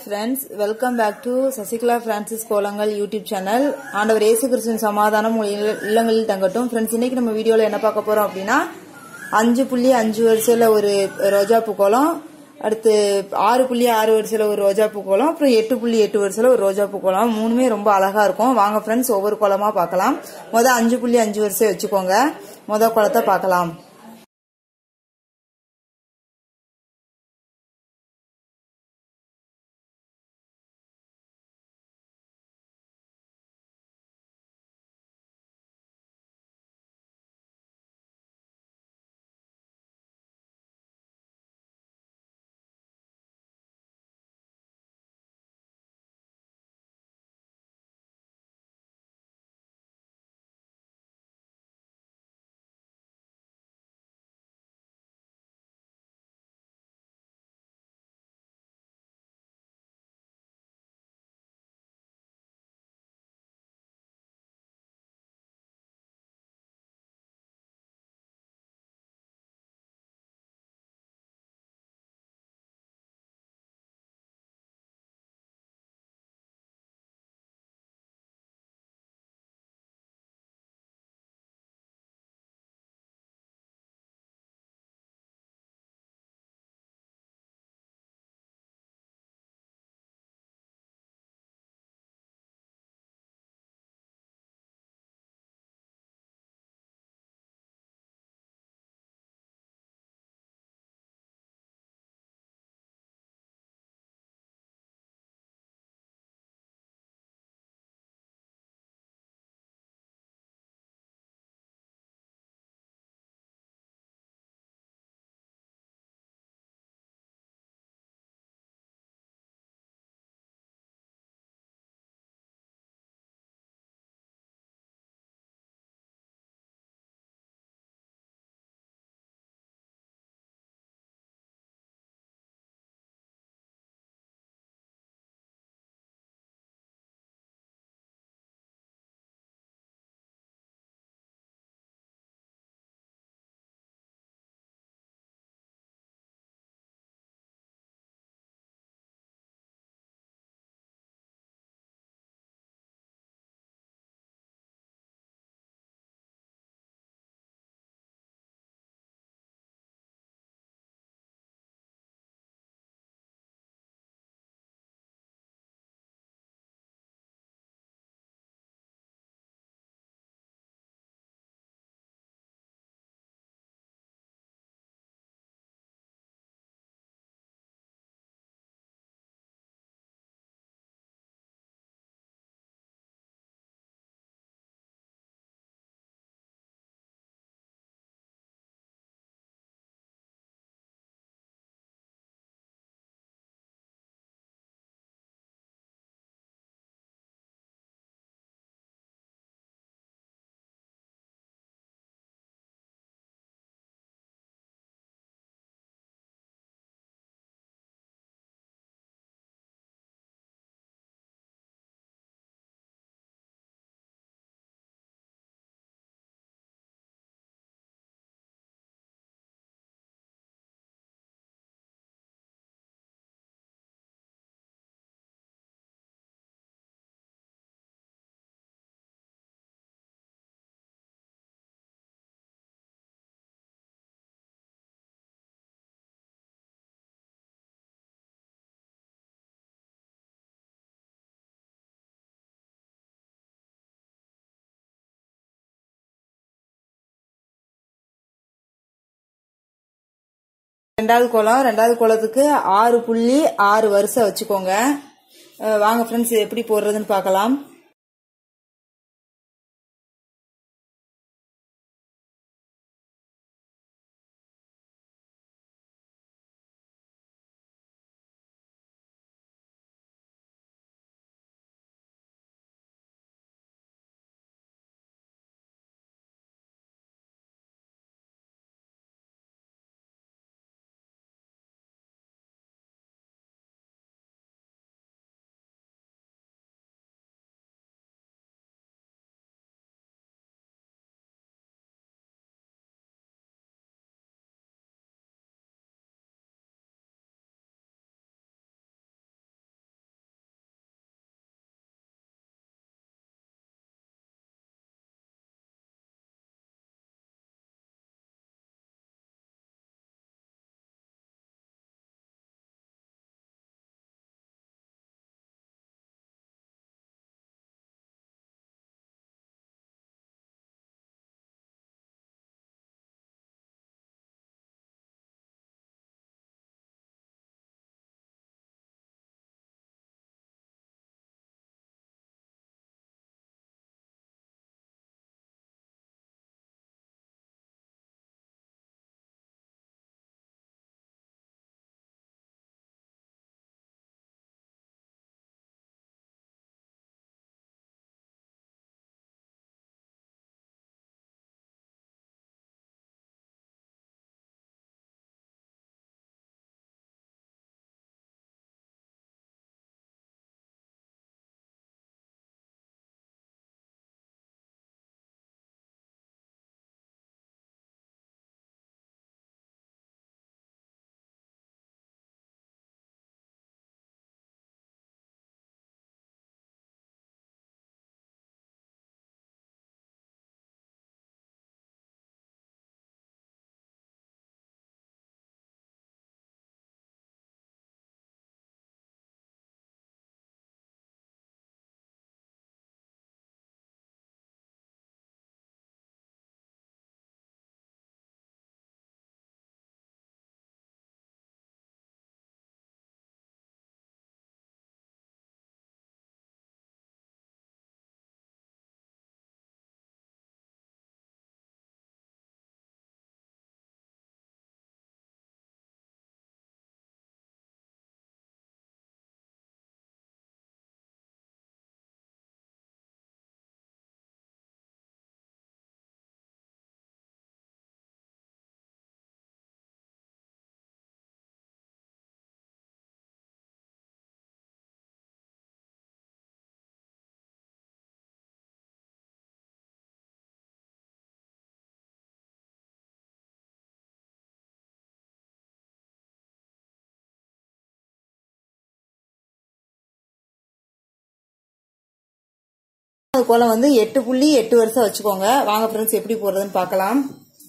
friends welcome back to Sasikala Francis கோலங்கள் YouTube channel ஆண்டவர் இயேசு கிறிஸ்துவின் சமாதானம் உங்கள் இல்ல- இல்லங்களில் தங்கட்டும் ஃப்ரெண்ட்ஸ் இன்னைக்கு நம்ம வீடியோல என்ன பார்க்க போறோம் அப்படின்னா அஞ்சு புள்ளி அஞ்சு வரிசையில ஒரு ரோஜா பூ கோலம் அடுத்து ஆறு புள்ளி ஆறு வரிசையில ஒரு ரோஜா பூ கோலம் அப்புறம் எட்டு புள்ளி எட்டு வரிசையில ஒரு ரோஜா பூ கோலம் மூணுமே ரொம்ப அழகா இருக்கும் வாங்க ஃப்ரெண்ட்ஸ் ஒவ்வொரு கோலமா பார்க்கலாம் முத அஞ்சு புள்ளி அஞ்சு வரிசை வச்சுக்கோங்க முத கோலத்தை பார்க்கலாம் ரெண்டாவது கோலம் ரெண்டாவது கோலத்துக்கு ஆறு புள்ளி ஆறு வரிசை வச்சுக்கோங்க அஹ் வாங்க ஃப்ரெண்ட்ஸ் எப்படி போடுறதுன்னு பார்க்கலாம் கோலம் வந்து எட்டு புள்ளி எட்டு வருஷம் வச்சுக்கோங்க வாங்க ஃப்ரெண்ட்ஸ் எப்படி போடுறதுன்னு பார்க்கலாம்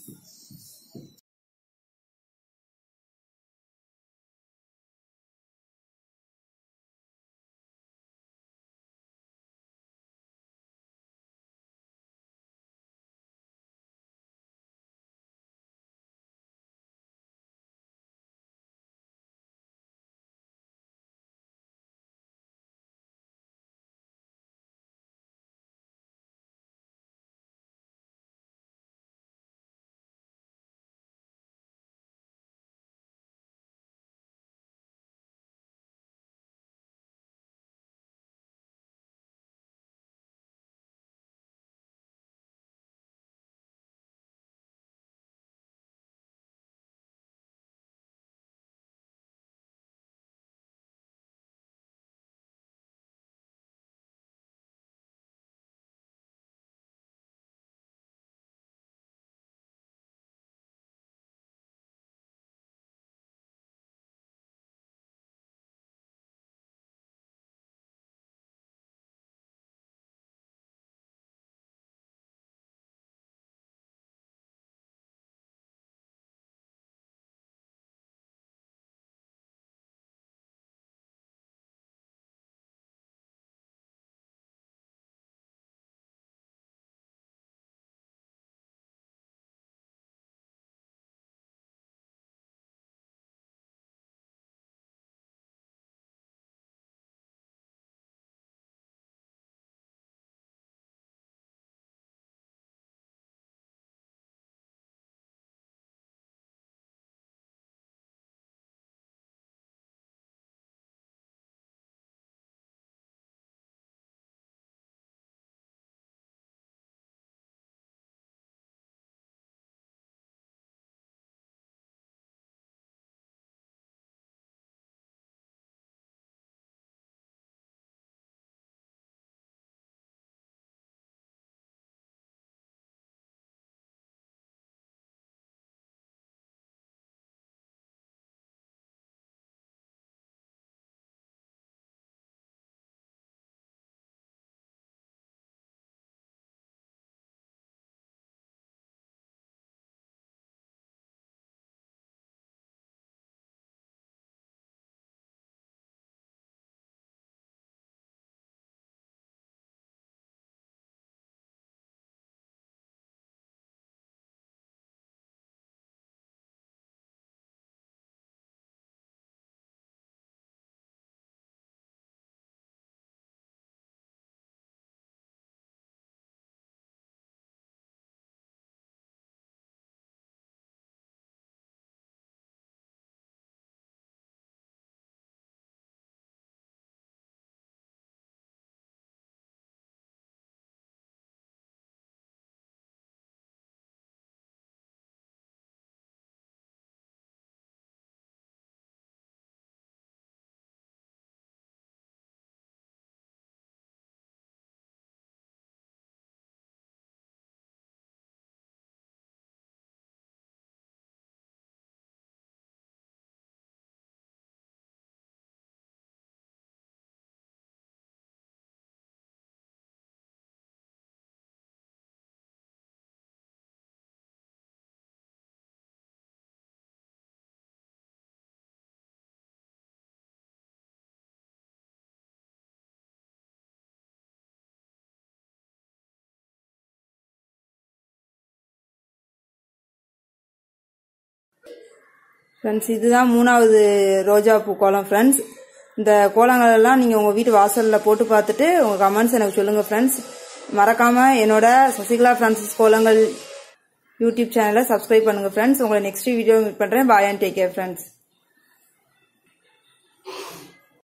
ஃப்ரெண்ட்ஸ் இதுதான் மூணாவது ரோஜா பூ கோலம் ஃப்ரெண்ட்ஸ் இந்த கோலங்கள் எல்லாம் நீங்கள் உங்கள் வீட்டு வாசலில் போட்டு பார்த்துட்டு உங்கள் கமெண்ட்ஸ் எனக்கு சொல்லுங்கள் ஃப்ரெண்ட்ஸ் மறக்காமல் என்னோட சசிகலா ஃப்ரான்சிஸ் கோலங்கள் யூடியூப் சேனலை சப்ஸ்கிரைப் பண்ணுங்கள் ஃப்ரெண்ட்ஸ் உங்களை நெக்ஸ்ட் வீடியோ மீட் பண்ணுறேன் bye and take care friends